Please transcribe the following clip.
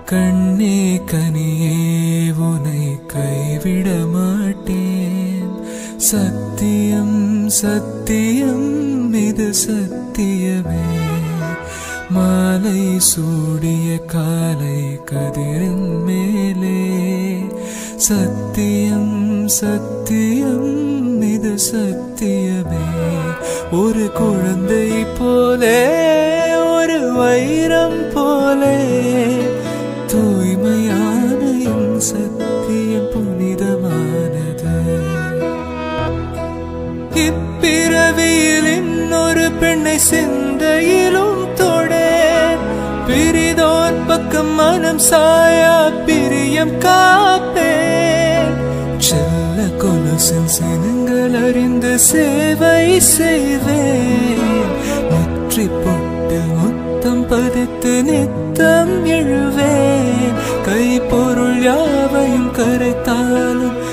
கண்ணே கனியே உனை கைவிட மாட்டேன் சத்தியம் சத்தியம் இது சத்தியமே மாலை சூடிய காலை கதிரின் மேலே சத்தியம் சத்தியம் இது சத்தியமே ஒரு குழந்தை போலே ஒரு வைரம் போலே தூய்மையான என் சத்தியம் புனிதமானது இப்பிறவியில் இன்னொரு பெண்ணை சிந்தையிலும் தொடேன் பிரிதோர் பக்கம் மனம் சாயா பிரியம் காப்பேன் செல்ல கொலுசின் சினங்கள் அறிந்து சேவை செய்வேன் நெற்றி பொட்டு முத்தம் பதித்து நித்தம் எழுவேன் கை பொருள் யாவையும் கரைத்தாலும்